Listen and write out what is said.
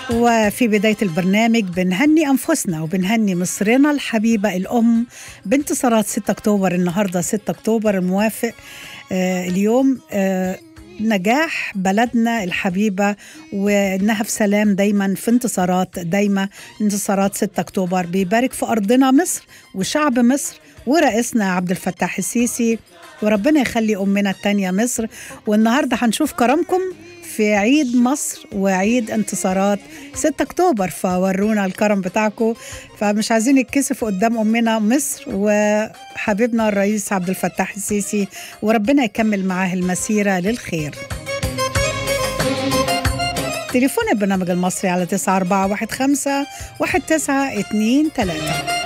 وفي بداية البرنامج بنهني أنفسنا وبنهني مصرنا الحبيبة الأم بانتصارات 6 أكتوبر النهاردة 6 أكتوبر الموافق آه اليوم آه نجاح بلدنا الحبيبة وإنها في سلام دايما في انتصارات دايما انتصارات 6 أكتوبر بيبارك في أرضنا مصر وشعب مصر ورئيسنا عبد الفتاح السيسي وربنا يخلي أمنا التانية مصر والنهاردة هنشوف كرمكم في عيد مصر وعيد انتصارات 6 اكتوبر فورونا الكرم بتاعكم فمش عايزين نتكسف قدام امنا مصر وحبيبنا الرئيس عبد الفتاح السيسي وربنا يكمل معاه المسيره للخير تليفون البرنامج المصري على 9415 1923